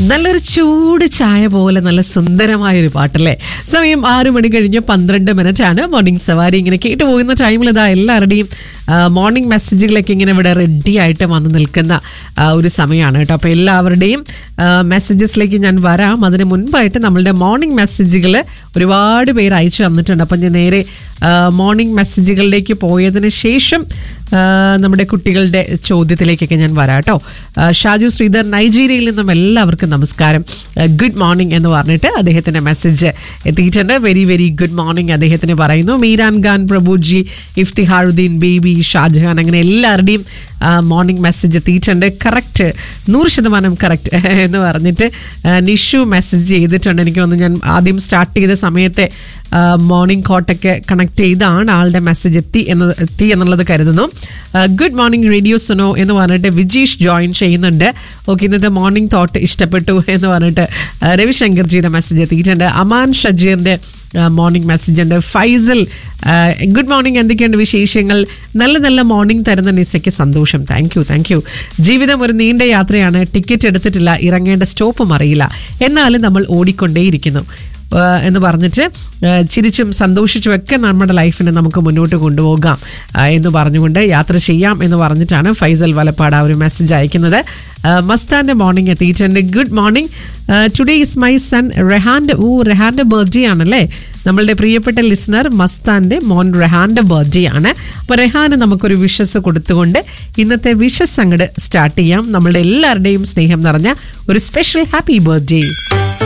നല്ലൊരു ചൂട് ചായ പോലെ നല്ല സുന്ദരമായ ഒരു പാട്ടല്ലേ സമയം ആറു മണി കഴിഞ്ഞ് പന്ത്രണ്ട് മിനിറ്റ് ആണ് മോർണിംഗ് സവാരി ഇങ്ങനെ കേട്ടു പോകുന്ന ടൈമിൽ ഇതാ എല്ലാവരുടെയും മോർണിംഗ് മെസ്സേജുകളൊക്കെ ഇങ്ങനെ ഇവിടെ റെഡി ആയിട്ട് വന്ന് നിൽക്കുന്ന ആ, ഒരു സമയമാണ് കേട്ടോ അപ്പോൾ എല്ലാവരുടെയും മെസ്സേജസിലേക്ക് ഞാൻ വരാം അതിന് മുൻപായിട്ട് നമ്മളുടെ മോർണിംഗ് മെസ്സേജുകൾ ഒരുപാട് പേര് അയച്ചു തന്നിട്ടുണ്ട് അപ്പം ഞാൻ നേരെ മോർണിംഗ് മെസ്സേജുകളിലേക്ക് പോയതിന് ശേഷം ആ, നമ്മുടെ കുട്ടികളുടെ ചോദ്യത്തിലേക്കൊക്കെ ഞാൻ വരാം കേട്ടോ ആ, ഷാജു ശ്രീധർ നൈജീരിയയിൽ നിന്നും എല്ലാവർക്കും നമസ്കാരം ഗുഡ് മോർണിംഗ് എന്ന് പറഞ്ഞിട്ട് അദ്ദേഹത്തിന്റെ മെസ്സേജ് എത്തിയിട്ടുണ്ട് വെരി വെരി ഗുഡ് മോർണിംഗ് അദ്ദേഹത്തിന് പറയുന്നു മീരാൻ ഖാൻ പ്രഭുജി ഇഫ്തിഹാറുദ്ദീൻ ബേബി ഷാജഹാൻ അങ്ങനെ എല്ലാവരുടെയും മോർണിംഗ് മെസ്സേജ് എത്തിയിട്ടുണ്ട് കറക്റ്റ് നൂറ് ശതമാനം കറക്റ്റ് എന്ന് പറഞ്ഞിട്ട് ആ, നിഷു മെസ്സേജ് ചെയ്തിട്ടുണ്ട് എനിക്ക് തോന്നുന്നു ഞാൻ ആദ്യം സ്റ്റാർട്ട് ചെയ്ത സമയത്തെ മോർണിംഗ് കോട്ടൊക്കെ കണക്ട് ചെയ്താണ് ആളുടെ മെസ്സേജ് എത്തി എന്ന് എത്തി എന്നുള്ളത് കരുതുന്നു ഗുഡ് മോർണിംഗ് റേഡിയോ സുനോ എന്ന് പറഞ്ഞിട്ട് വിജീഷ് ജോയിൻ ചെയ്യുന്നുണ്ട് ഓക്കെ ഇന്നത്തെ മോർണിംഗ് തോട്ട് ഇഷ്ടപ്പെട്ടു എന്ന് പറഞ്ഞിട്ട് ആ, രവിശങ്കർജിയുടെ മെസ്സേജ് എത്തിയിട്ടുണ്ട് അമാൻ ഷജീറിൻ്റെ മോർണിംഗ് മെസ്സേജ് ഉണ്ട് ഫൈസൽ ഗുഡ് മോർണിംഗ് എന്തൊക്കെയുണ്ട് വിശേഷങ്ങൾ നല്ല നല്ല മോർണിംഗ് തരുന്ന നിസയ്ക്ക് സന്തോഷം താങ്ക് യു താങ്ക് യു ജീവിതം ഒരു നീണ്ട യാത്രയാണ് ടിക്കറ്റ് എടുത്തിട്ടില്ല ഇറങ്ങേണ്ട സ്റ്റോപ്പും അറിയില്ല എന്നാലും നമ്മൾ ഓടിക്കൊണ്ടേയിരിക്കുന്നു ഏഹ് എന്ന് പറഞ്ഞിട്ട് ഏഹ് ചിരിച്ചും സന്തോഷിച്ചും ഒക്കെ നമ്മുടെ ലൈഫിനെ നമുക്ക് മുന്നോട്ട് കൊണ്ടുപോകാം ഏഹ് എന്ന് പറഞ്ഞുകൊണ്ട് യാത്ര ചെയ്യാം എന്ന് പറഞ്ഞിട്ടാണ് ഫൈസൽ വലപ്പാട് ആ ഒരു മെസ്സേജ് അയക്കുന്നത് ഏഹ് മസ്താന്റെ മോർണിംഗ് എത്തിയിട്ടുണ്ട് good morning today is my son റെഹാന്റെ ഓ റെഹാന്റെ ബർത്ത്ഡേ ആണല്ലേ നമ്മളുടെ പ്രിയപ്പെട്ട ലിസണർ മസ്താന്റെ മോൻ റെഹാന്റെ ബർത്ത്ഡേ ആണ് അപ്പോൾ റെഹാന് നമുക്കൊരു വിഷസ് കൊടുത്തുകൊണ്ട് ഇന്നത്തെ വിഷസ് അങ്ങോട്ട് സ്റ്റാർട്ട് ചെയ്യാം നമ്മളുടെ എല്ലാവരുടെയും സ്നേഹം നിറഞ്ഞ ഒരു സ്പെഷ്യൽ ഹാപ്പി ബർത്ത്ഡേ